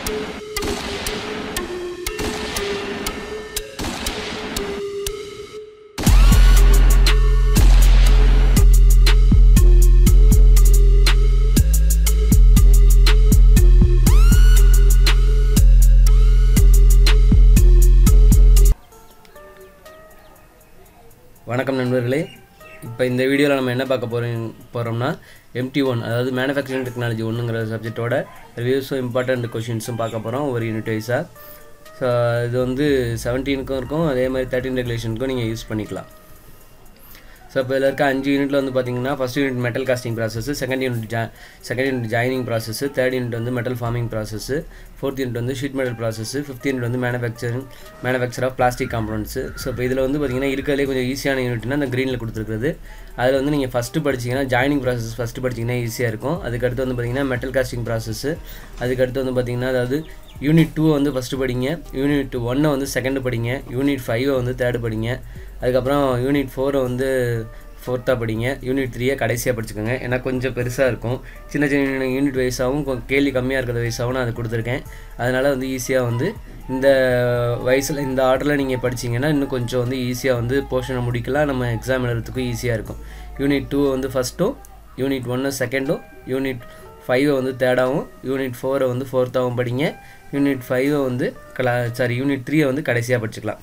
வணக்கம் நண்பர்களே இப்போ இந்த வீடியோவில் நம்ம என்ன பார்க்க போகிறோம் போகிறோம்னா எம்டி ஒன் அதாவது மேனுஃபேக்சரிங் டெக்னாலஜி ஒன்றுங்கிற சப்ஜெக்டோட ரிவ்யூஸும் இம்பார்ட்டண்ட் கொஷின்ஸும் பார்க்க போகிறோம் ஒரு யூனிட் வைஸாக ஸோ இது வந்து செவன்டீனுக்கும் இருக்கும் அதே மாதிரி தேர்ட்டின் ரெகுலேஷனுக்கும் நீங்கள் யூஸ் பண்ணிக்கலாம் ஸோ இப்போ இதில் இருக்க அஞ்சு யூனிட்டில் வந்து பார்த்தீங்கன்னா first unit metal casting process second unit ஜா second unit joining process third unit வந்து metal forming process fourth unit வந்து sheet metal process fifth unit வந்து manufacturing manufacture of plastic compounds so இப்போ இதில் வந்து பார்த்தீங்கன்னா இருக்கிறதுலே கொஞ்சம் ஈஸியான யூனிட்னா அந்த க்ரீனில் கொடுத்துருக்குறது அதில் வந்து நீங்கள் ஃபஸ்ட்டு படிச்சிங்கன்னா ஜாயினிங் ப்ராசஸ் ஃபஸ்ட்டு படிச்சிங்கன்னா ஈஸியாக இருக்கும் அதுக்கடுத்து வந்து பார்த்தீங்கன்னா மெட்டல் காஸ்டிங் ப்ராசஸ் அதுக்கடுத்து வந்து பார்த்தீங்கன்னா அதாவது யூனிட் டூ வந்து ஃபஸ்ட்டு படிங்க யூனிட் ஒன்னை வந்து செகண்டு படிங்க யூனிட் ஃபைவை வந்து தேர்டு படிங்க அதுக்கப்புறம் யூனிட் ஃபோரை வந்து ஃபோர்த்தாக படிங்க யூனிட் த்ரீயை கடைசியாக படிச்சுக்கோங்க ஏன்னா கொஞ்சம் பெருசாக இருக்கும் சின்ன சின்ன யூனிட் வைஸாகவும் கொஞ்சம் கேள்வி கம்மியாக இருக்கிற வைஸாகவும் நான் அதை கொடுத்துருக்கேன் அதனால் வந்து ஈஸியாக வந்து இந்த வயசில் இந்த ஆர்டரில் நீங்கள் படிச்சிங்கன்னா இன்னும் கொஞ்சம் வந்து ஈஸியாக வந்து போர்ஷனை முடிக்கலாம் நம்ம எக்ஸாம் எழுதுறதுக்கும் ஈஸியாக இருக்கும் யூனிட் டூ வந்து ஃபஸ்ட்டும் யூனிட் ஒன்று செகண்டும் யூனிட் ஃபைவை வந்து தேர்டாகவும் யூனிட் ஃபோரை வந்து ஃபோர்த்தாகவும் படிங்க யூனிட் ஃபைவை வந்து கலா சாரி யூனிட் த்ரீயை வந்து கடைசியாக படிச்சுக்கலாம்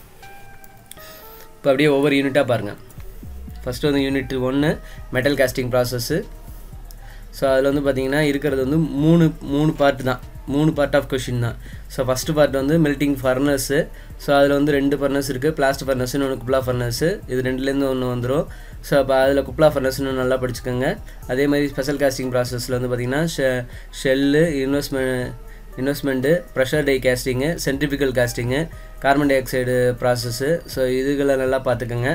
இப்போ அப்படியே ஒவ்வொரு யூனிட்டாக பாருங்கள் ஃபஸ்ட்டு வந்து யூனிட் ஒன்று மெட்டல் காஸ்டிங் ப்ராசஸ்ஸு ஸோ அதில் வந்து பார்த்திங்கன்னா இருக்கிறது வந்து மூணு மூணு பார்ட் தான் மூணு பார்ட் ஆஃப் கொஷின் தான் ஸோ ஃபஸ்ட்டு பார்ட் வந்து மெல்ட்டிங் ஃபர்னஸ்ஸு ஸோ அதில் வந்து ரெண்டு ஃபர்னஸ் இருக்குது பிளாஸ்ட் ஃபர்னஸ்னு ஒன்று குப்லா ஃபர்னஸ்ஸு இது ரெண்டுலேருந்து ஒன்று வந்துடும் ஸோ அப்போ அதில் குப்லா ஃபர்னஸ்னு நல்லா படிச்சுக்கோங்க அதே மாதிரி ஸ்பெஷல் காஸ்டிங் ப்ராசஸில் வந்து பார்த்திங்கன்னா ஷெ shell investment investment pressure die casting centrifugal casting carbon dioxide process so இதுகளை நல்லா பார்த்துக்கோங்க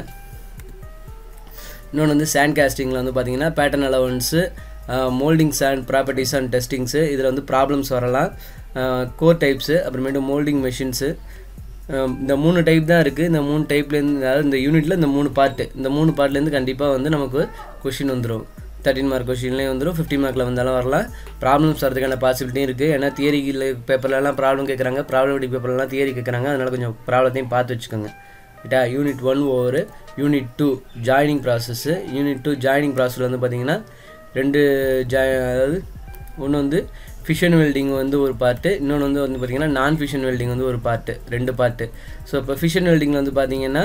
இன்னொன்று வந்து சேண்ட் கேஸ்டிங்கில் வந்து பார்த்தீங்கன்னா pattern allowance moulding sand properties and testings இதில் வந்து ப்ராப்ளம்ஸ் வரலாம் கோர் டைப்ஸு அப்புறமேட்டு மோல்டிங் மெஷின்ஸு இந்த மூணு டைப் தான் இருக்குது இந்த மூணு டைப்லேருந்து அதாவது இந்த யூனிட்டில் இந்த மூணு பார்ட்டு இந்த மூணு பார்ட்லேருந்து கண்டிப்பாக வந்து நமக்கு கொஷின் வந்துடும் தேர்ட்டின் மார்க் கொஷின்லேயும் வந்துடும் ஃபிஃப்டின் மார்க்கில் வந்தாலும் வரலாம் ப்ராப்ளம்ஸ் வரதுக்கான பாசிபிலிட்டியும் இருக்குது ஏன்னா தியரியில் பேப்பர்லலாம் ப்ராப்ளம் கேட்குறாங்க ப்ராப்ளம் பேப்பர்லாம் தியரி கேட்குறாங்க அதனால் கொஞ்சம் ப்ராப்ளத்தையும் பார்த்து வச்சுக்கோங்க ரைட்டா unit one over unit two joining process unit two joining ப்ராசஸில் வந்து பார்த்திங்கன்னா ரெண்டு ஜாய் அதாவது ஒன்று வந்து ஃபிஷன் வெல்டிங் வந்து ஒரு பார்ட்டு இன்னொன்று வந்து வந்து பார்த்திங்கன்னா நான் ஃபிஷன் வெல்டிங் வந்து ஒரு பார்ட்டு ரெண்டு பார்ட்டு ஸோ இப்போ ஃபிஷன் வெல்டிங்கில் வந்து பார்த்திங்கன்னா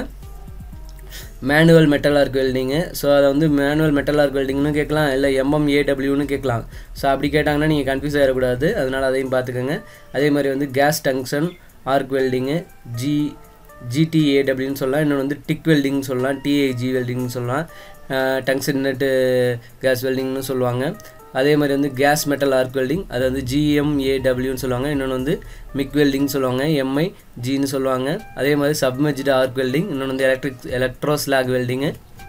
manual metal arc welding so அதை வந்து மேனுவல் மெட்டல் ஆர்க் வெல்டிங்னு கேட்கலாம் இல்லை எம்எம்ஏடபிள்யூன்னு கேட்கலாம் ஸோ அப்படி கேட்டாங்கன்னா நீங்கள் கன்ஃபியூஸ் ஆகிடக்கூடாது அதனால் அதையும் பார்த்துக்கோங்க அதே மாதிரி வந்து gas tungsten arc welding G ஜிடிஏடபிள்யூன்னு சொல்லலாம் இன்னொன்று வந்து டிக் வெல்டிங் சொல்லலாம் டிஏஜி வெல்டிங்னு சொல்லலாம் டங்ஷன் நெட்டு கேஸ் வெல்டிங்னு சொல்லுவாங்க அதே மாதிரி வந்து கேஸ் மெட்டல் ஆர்க் வெல்டிங் அது வந்து ஜிஎம்ஏடபிள்யூன்னு சொல்லுவாங்க இன்னொன்று வந்து மிக் வெல்டிங் சொல்லுவாங்க எம்ஐ ஜின்னு சொல்லுவாங்க அதே மாதிரி சப்மெஜ்டு ஆர்க் வெல்டிங் இன்னொன்று வந்து எலக்ட்ரிக் எலக்ட்ரோ ஸ்லாக் வெல்டிங்கு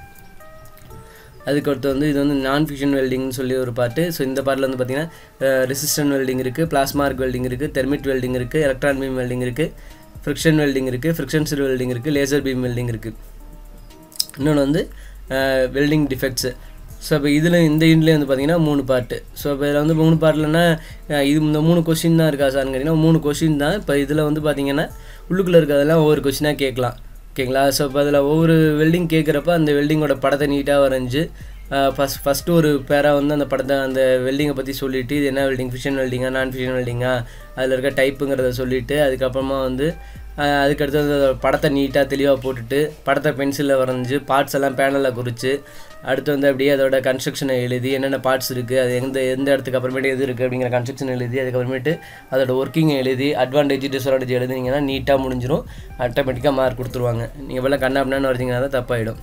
அதுக்கடுத்து வந்து இது வந்து நான் ஃபிஷன் வெல்டிங்னு சொல்லி ஒரு பார்ட்டு ஸோ இந்த பார்ட்டில் வந்து பார்த்திங்கன்னா ரெசிஸ்டன் வெல்டிங் இருக்குது பிளாஸ்மார்க் வெல்டிங் இருக்குது தெர்மிட் வெல்டிங் இருக்குது எலக்ட்ரான் பீம் வெல்டிங் இருக்குது ஃப்ரிக்ஷன் வெல்டிங் இருக்குது ஃப்ரிக்ஷன் சில் வெல்டிங் இருக்குது லேசர் பீம் வெல்டிங் இருக்குது இன்னொன்று வந்து வெல்டிங் டிஃபெக்ட்ஸு ஸோ இப்போ இதில் இந்த யூனிட்லேயே வந்து பார்த்தீங்கன்னா மூணு பார்ட்டு ஸோ இப்போ இதில் வந்து மூணு பார்ட்லன்னா இது இந்த மூணு கொஷின் தான் இருக்கா சார்னு கேட்டிங்கன்னா மூணு கொஷின் தான் இப்போ இதில் வந்து பார்த்தீங்கன்னா உள்ளுக்குள்ளே இருக்கிறதெல்லாம் ஒவ்வொரு கொஷினாக கேட்கலாம் ஓகேங்களா ஸோ இப்போ அதில் ஒவ்வொரு வெல்டிங் கேட்குறப்ப அந்த வெல்டிங்கோட படத்தை நீட்டாக வரைஞ்சி ஃபஸ்ட் ஃபஸ்ட்டு ஒரு பேராக வந்து அந்த படத்தை அந்த வெல்டிங்கை பற்றி சொல்லிவிட்டு இது என்ன வெல்டிங் ஃபிஷன் வெல்டிங்கா நான் ஃபிஷன் வெல்டிங்கா அதில் இருக்க டைப்புங்கிறத சொல்லிவிட்டு அதுக்கப்புறமா வந்து அதுக்கடுத்து அந்த படத்தை நீட்டாக தெளிவாக போட்டுட்டு படத்தை பென்சிலில் வரைஞ்சி பார்ட்ஸ் எல்லாம் பேனலில் குறித்து அடுத்து வந்து அப்படியே அதோட கன்ஸ்ட்ரக்ஷனை எழுதி என்னென்ன பார்ட்ஸ் இருக்குது அது எந்த எந்த இடத்துக்கு அப்புறமேட்டு எது இருக்குது அப்படிங்கிற கன்ஸ்ட்ரக்ஷன் எழுதி அதுக்கப்புறமேட்டு அதோட ஒர்க்கிங் எழுதி அட்வான்டேஜ் டிஸ்அட்வான்டேஜ் எழுதினீங்கன்னா நீட்டாக முடிஞ்சிடும் ஆட்டோமேட்டிக்காக மார்க் கொடுத்துருவாங்க நீங்கள் போல் கண்ணாப்பினான்னு வரீங்கன்னா தான் தப்பாயிடும்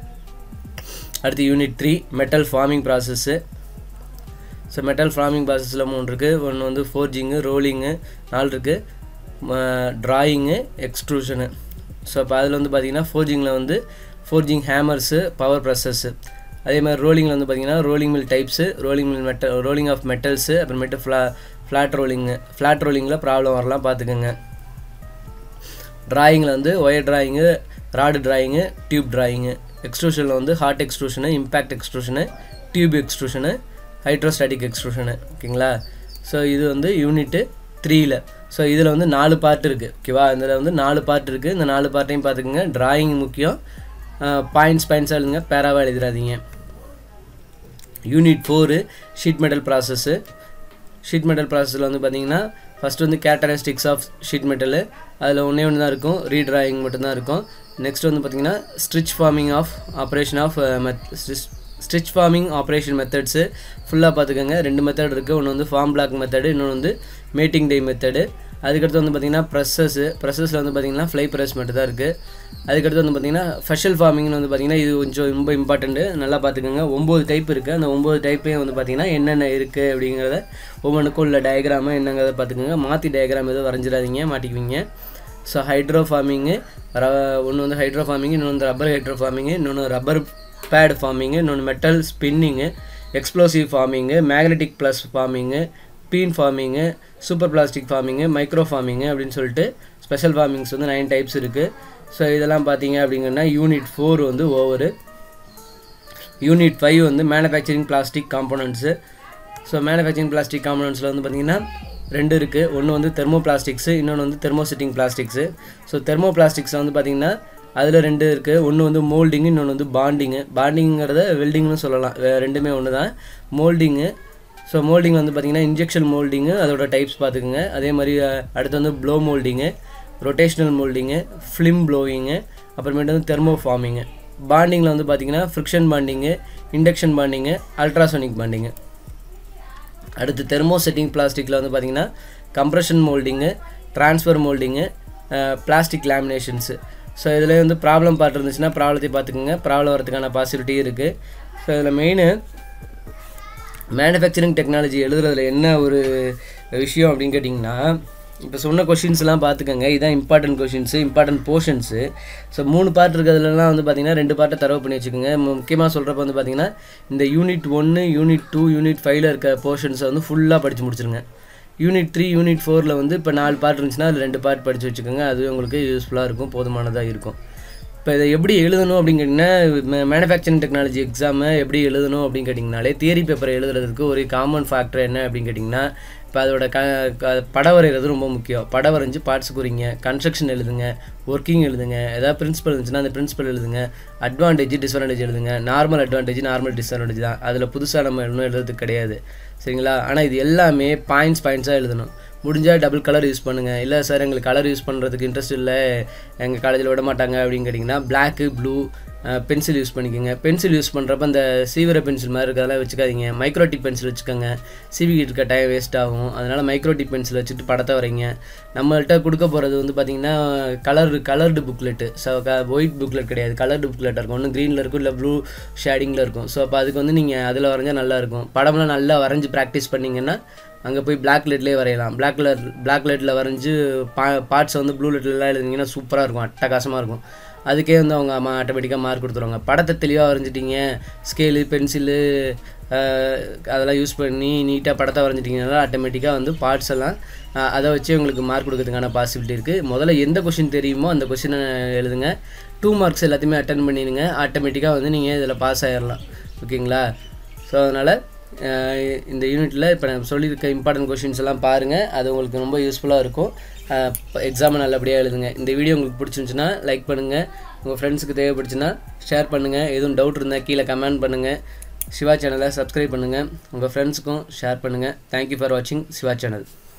அடுத்து unit three metal forming process so metal forming ப்ராசஸில் மூணு இருக்குது ஒன்று வந்து ஃபோர்ஜிங்கு ரோலிங்கு நாலு இருக்குது ட்ராயிங்கு எக்ஸ்ட்ரூஷனு ஸோ இப்போ அதில் வந்து பார்த்திங்கன்னா ஃபோர்ஜிங்கில் வந்து ஃபோர்ஜிங் ஹேமர்ஸு பவர் ப்ரெஸ்ஸஸ்ஸு அதே மாதிரி ரோலிங்கில் வந்து பார்த்திங்கன்னா rolling mill types rolling mill metal rolling of metals அப்புறமேட்டு ஃப்ளா ஃப்ளாட் ரோலிங்கு ஃப்ளாட் ரோலிங்கில் ப்ராப்ளம் வரலாம் பார்த்துக்கோங்க ட்ராயிங்கில் வந்து wire drawing rod drawing tube drawing எக்ஸ்ட்ரூஷனில் வந்து hot extrusion impact extrusion tube extrusion hydrostatic extrusion ஓகேங்களா ஸோ இது வந்து யூனிட்டு த்ரீயில் ஸோ இதில் வந்து நாலு பார்ட் இருக்குது ஓகேவா இதில் வந்து நாலு பார்ட் இருக்குது இந்த நாலு பார்ட்டையும் பார்த்துக்குங்க டிராயிங் முக்கியம் பாயிண்ட்ஸ் பாயிண்ட்ஸாக எழுதுங்க பேராவாக எழுதிடாதீங்க unit four sheet metal process sheet metal ப்ராசஸில் வந்து பார்த்தீங்கன்னா ஃபஸ்ட் வந்து கேரக்டரிஸ்டிக்ஸ் ஆஃப் ஷீட் மெட்டலு அதில் ஒன்றே ஒன்று தான் இருக்கும் ரீட்ராயிங் மட்டும்தான் இருக்கும் நெக்ஸ்ட் வந்து பார்த்தீங்கன்னா stretch forming of operation of மெத் ஸ்டிச் ஃபார்மிங் ஆப்ரேஷன் மெத்தட்ஸு ஃபுல்லாக பார்த்துக்கோங்க ரெண்டு மெத்தட் இருக்குது ஒன்று வந்து ஃபார்ம் பிளாக் மெத்தடு இன்னொன்று வந்து மேட்டிங் டே மெத்தடு அதுக்கடுத்து வந்து பார்த்திங்கன்னா ப்ரெஸ்ஸஸ்ஸு ப்ரெஸ்ஸஸில் வந்து பார்த்திங்கன்னா ஃப்ளை ப்ரெஸ் மட்டும் தான் இருக்குது அதுக்கடுத்து வந்து பார்த்திங்கன்னா ஃபெஷல் ஃபார்மிங்னு வந்து பார்த்திங்கன்னா இது கொஞ்சம் ரொம்ப இம்பார்ட்டண்ட்டு நல்லா பார்த்துக்கோங்க ஒம்பது டைப் இருக்குது அந்த ஒம்பது டைப்லேயும் வந்து பார்த்திங்கன்னா என்னென்ன இருக்குது அப்படிங்கிறத ஒவ்வொன்றுக்கும் உள்ள டயக்ராமு என்னங்கிறத பார்த்துக்கோங்க மாற்றி டயக்ராம் எதுவும் வரைஞ்சிடாதீங்க மாட்டிக்குவீங்க ஸோ ஹைட்ரோ ஃபார்மிங்கு ஒன்று வந்து ஹைட்ரோ ஃபார்மிங்கு இன்னொன்று வந்து ரப்பர் ஹைட்ரோ ஃபார்மிங்கு இன்னொன்று ரப்பர் பேட் ஃபார்மிங்கு இன்னொன்று metal spinning explosive forming magnetic pulse forming peen forming super plastic forming micro forming அப்படின்னு சொல்லிட்டு ஸ்பெஷல் ஃபார்மிங்ஸ் வந்து நைன் டைப்ஸ் இருக்குது ஸோ இதெல்லாம் பார்த்தீங்க அப்படிங்கன்னா யூனிட் ஃபோர் வந்து ஓவரு யூனிட் ஃபைவ் வந்து manufacturing plastic components so manufacturing plastic காம்போனன்ட்ஸில் வந்து பார்த்திங்கன்னா ரெண்டு இருக்குது ஒன்று வந்து தெர்மோ பிளாஸ்டிக்ஸு இன்னொன்று வந்து தெர்மோசிட்டிங் பிளாஸ்டிக்ஸு ஸோ தெர்மோ பிளாஸ்டிக்ஸில் வந்து பார்த்திங்கன்னா அதில் ரெண்டு இருக்குது ஒன்று வந்து மோல்டிங்கு இன்னொன்று வந்து பாண்டிங்கு பாண்டிங்கிறத வெல்டிங்னு சொல்லலாம் ரெண்டுமே ஒன்று தான் மோல்டிங்கு ஸோ மோல்டிங் வந்து பார்த்திங்கன்னா இன்ஜெக்ஷன் மோல்டிங்கு அதோட டைப்ஸ் பார்த்துக்குங்க அதே மாதிரி அடுத்து வந்து blow moulding rotational moulding film blowing அப்புறமேட்டு வந்து தெர்மோ ஃபார்மிங்கு பாண்டிங்கில் வந்து பார்த்திங்கன்னா friction bonding induction bonding ultrasonic bonding அடுத்து தெர்மோ செட்டிங் பிளாஸ்டிக்கில் வந்து பார்த்திங்கன்னா compression moulding transfer moulding plastic laminations so இதில் வந்து ப்ராப்ளம் பார்ட் இருந்துச்சுன்னா ப்ராப்ளத்தை பார்த்துக்குங்க ப்ராப்ளம் வரதுக்கான பாசிபிலிட்டி இருக்குது ஸோ இதில் மெயின் மேனுஃபேக்சரிங் டெக்னாலஜி எழுதுறதுல என்ன ஒரு விஷயம் அப்படின்னு கேட்டிங்கன்னா இப்போ சொன்ன கொஷின்ஸ்லாம் பார்த்துக்கோங்க இதுதான் important questions important portions so மூணு பார்ட் இருக்கிறதுலலாம் வந்து பார்த்திங்கன்னா ரெண்டு பார்ட்டை தரவு பண்ணி வச்சுக்கோங்க முக்கியமாக சொல்கிறப்ப வந்து பார்த்திங்கன்னா இந்த யூனிட் ஒன்று யூனிட் டூ யூனிட் ஃபைவ்ல இருக்க போர்ஷன்ஸை வந்து ஃபுல்லாக படித்து முடிச்சிருங்க யூனிட் த்ரீ யூனிட் ஃபோரில் வந்து இப்போ நாலு பார்ட் இருந்துச்சுன்னா அதில் ரெண்டு பார்ட் படித்து வச்சுக்கோங்க அதுவே உங்களுக்கு யூஸ்ஃபுல்லாக இருக்கும் போதுமானதாக இருக்கும் இப்போ இதை எப்படி எழுதணும் அப்படின்னு கேட்டிங்கன்னா மேனுஃபேக்சரிங் டெக்னாலஜி எக்ஸாமை எப்படி எழுதணும் அப்படின்னு கேட்டிங்கனாலே தியரி பேப்பரை எழுதுறதுக்கு ஒரு காமன் ஃபேக்டர் என்ன அப்படின்னு கேட்டிங்கன்னா இப்போ அதோட க படம் வரைகிறது ரொம்ப முக்கியம் படம் வரைஞ்சி பார்ட்ஸ் குறிங்க கன்ஸ்ட்ரக்ஷன் எழுதுங்க ஒர்க்கிங் எழுதுங்க ஏதாவது பிரின்சிபல் இருந்துச்சுன்னா அந்த பிரின்சிபல் எழுதுங்க அட்வான்டேஜ் டிஸ்அட்வான்டேஜ் எழுதுங்க நார்மல் அட்வான்டேஜ் நார்மல் டிஸ்அட்வான்டேஜ் தான் அதில் புதுசாக நம்ம எழுதணும் எழுதுறதுக்கு கிடையாது சரிங்களா ஆனால் இது எல்லாமே பாயிண்ட்ஸ் பாயிண்ட்ஸாக எழுதணும் முடிஞ்சால் டபுள் கலர் யூஸ் பண்ணுங்கள் இல்லை சார் எங்களுக்கு கலர் யூஸ் பண்ணுறதுக்கு இன்ட்ரெஸ்ட் இல்லை எங்கள் காலேஜில் விட மாட்டாங்க அப்படின்னு கேட்டிங்கன்னா பிளாக்கு ப்ளூ பென்சில் யூஸ் பண்ணிக்கோங்க பென்சில் யூஸ் பண்ணுறப்ப இந்த சீவிர பென்சில் மாதிரி இருக்கிறதெல்லாம் வச்சுக்காதீங்க மைக்ரோடிக் பென்சில் வச்சுக்கோங்க சீவிக்கிட்டு இருக்க டைம் வேஸ்ட் ஆகும் அதனால் மைக்ரோடிக் பென்சில் வச்சுட்டு படத்தை வரைங்க நம்மள்கிட்ட கொடுக்க போகிறது வந்து பார்த்திங்கன்னா கலர் கலர்டு புக்லெட்டு ஸோ க ஒயிட் புக்லெட் கிடையாது கலர்டு புக்லெட்டாக இருக்கும் ஒன்று க்ரீனில் இருக்கும் இல்லை ப்ளூ ஷேடிங்கில் இருக்கும் ஸோ அப்போ அதுக்கு வந்து நீங்கள் அதில் வரைஞ்சால் நல்லாயிருக்கும் படம்லாம் நல்லா வரைஞ்சி ப்ராக்டிஸ் பண்ணிங்கன்னா அங்கே போய் பிளாக் லெட்லேயே வரையலாம் பிளாக் கலர் பிளாக் லெட்டில் வரைஞ்சி பா பார்ட்ஸை வந்து ப்ளூ லெட்லலாம் எழுதிங்கன்னா சூப்பராக இருக்கும் அட்டகாசமாக இருக்கும் அதுக்கே வந்து அவங்க அம்மா ஆட்டோமேட்டிக்காக மார்க் கொடுத்துருவாங்க படத்தை தெளிவாக வரைஞ்சிட்டிங்க ஸ்கேலு பென்சிலு அதெல்லாம் யூஸ் பண்ணி நீட்டாக படத்தை வரைஞ்சிட்டிங்கனால ஆட்டோமேட்டிக்காக வந்து பார்ட்ஸ் எல்லாம் அதை வச்சு உங்களுக்கு மார்க் கொடுக்கறதுக்கான பாசிபிலிட்டி இருக்குது முதல்ல எந்த கொஷின் தெரியுமோ அந்த கொஷினை எழுதுங்க டூ மார்க்ஸ் எல்லாத்தையுமே அட்டன் பண்ணிடுங்க ஆட்டோமேட்டிக்காக வந்து நீங்கள் இதில் பாஸ் ஆகிடலாம் ஓகேங்களா ஸோ அதனால் இந்த யூனிட்டில் இப்போ நான் சொல்லியிருக்க இம்பார்ட்டன்ட் கொஷின்ஸ் எல்லாம் பாருங்கள் அது உங்களுக்கு ரொம்ப யூஸ்ஃபுல்லாக இருக்கும் எக்ஸாமை நல்லபடியாக எழுதுங்க இந்த வீடியோ உங்களுக்கு பிடிச்சிருந்துச்சுன்னா லைக் பண்ணுங்கள் உங்கள் ஃப்ரெண்ட்ஸுக்கு தேவைப்படுச்சுன்னா ஷேர் பண்ணுங்கள் எதுவும் டவுட் இருந்தால் கீழே கமெண்ட் பண்ணுங்கள் சிவா சேனலை சப்ஸ்கிரைப் பண்ணுங்கள் உங்கள் ஃப்ரெண்ட்ஸுக்கும் ஷேர் பண்ணுங்கள் தேங்க்யூ ஃபார் வாட்சிங் சிவா சேனல்